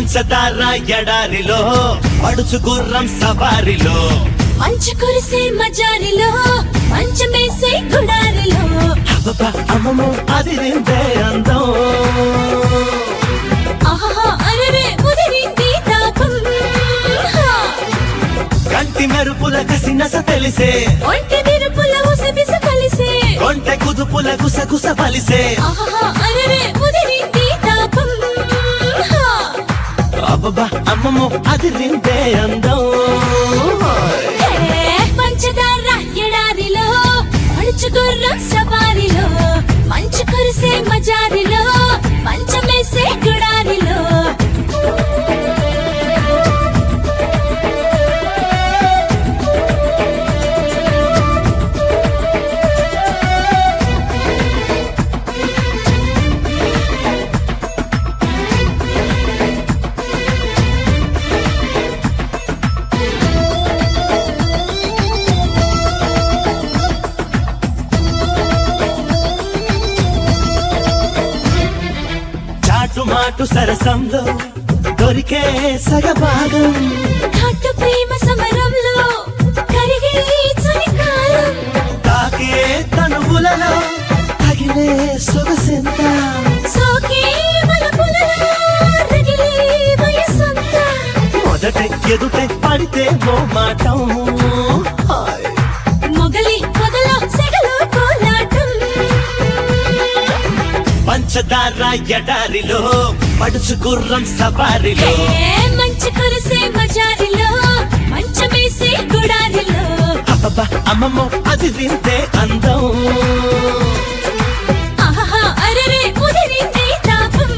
పంచదార ఎడారిలో పడుచు గుర్రం సవారిలో మంచు కురిసే మజారిలో మంచమేసే గుడారిలో అబ్బబ్బా, అమ్మమ్మో అది నిందే అందం ఆహా అరరే ముదిరింది తాపం హా, కంటి మెరుపుల కసినస తెలిసే ఒంటి విరుపుల ఉసబిస కలిసే కొంటె కుదుపుల గుసగుస పలిసే ఆహా అరరే ముదిరింది తాపం హా, అబ్బబ్బా అమ్మమ్మో అది నిందే అందం హే, పంచదార ఎడారిలో పడుచు గుర్రం సవారిలో మంచు కురిసే మజారిలో మంచమేసే గుడారిలో చాటు మాటు సరసంలో దొరికే సగభాగం ఘాటు ప్రేమ సమరంలో కరిగే చలికాలం తాకే తనువులలో తగిలే సొగసెంత సోకే వలపులలో రగిలే వయసంతా మొదట ఎదుటే పడితే మో మాటం మొగలి పొదలో సెగలో కోలాటం పంచదార ఎడారిలో పడుచు గుర్రం సవారిలో ఏ మంచు కురిసే మజారిలో మంచమేసే గుడారిలో అబ్బబ్బా అమ్మమ్మో అది వింటే అందం ఆహా అరరే ముదిరింది తాపం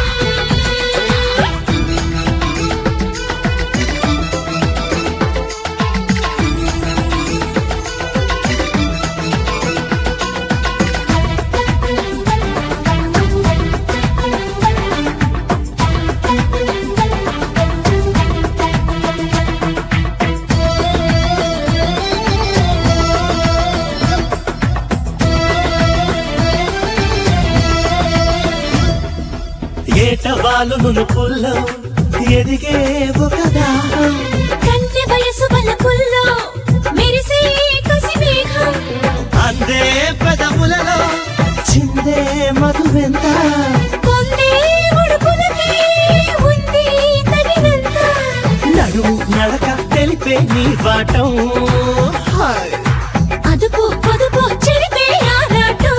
ఏటవాలు నునుపుల్లో ఎదిగే ఒక దాహం కన్నె వయసు వలపుల్లో మెరిసే కసి మేఘం అందే పెదవులలో చిందే మధువెంత పొందే ఉడుపులకి ఉంది తగినంత నడుము నడక తెలిపే నీ వాటం హాయ్. అదుపు పొదుపు చెరిపే ఆరాటం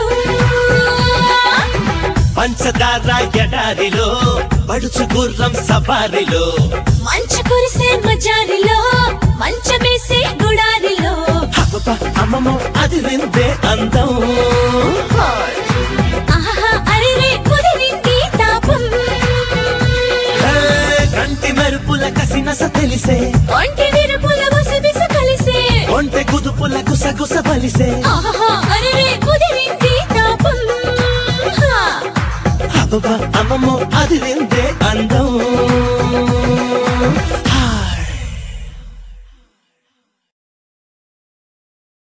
పంచదార ఎడారిలో పడుచు గుర్రం సవారిలో మంచు కురిసే మజారిలో మంచమేసే గుడారిలో అబ్బబ్బా, అమ్మమ్మో అది విందే అందం హాయ్. ఆహా అరిరే కుదిరింది తాపం హే, కంటి మెరుపుల కసినస తెలిసే ఒంటి విరుపుల బుసబిస కలిసే ఒంటె కుదుపుల గుసగుస బలిసే ఆహా అరిరే కుదిరింది తాపం హా, అబ్బబ్బా, అమ్మమ్మో అది విందే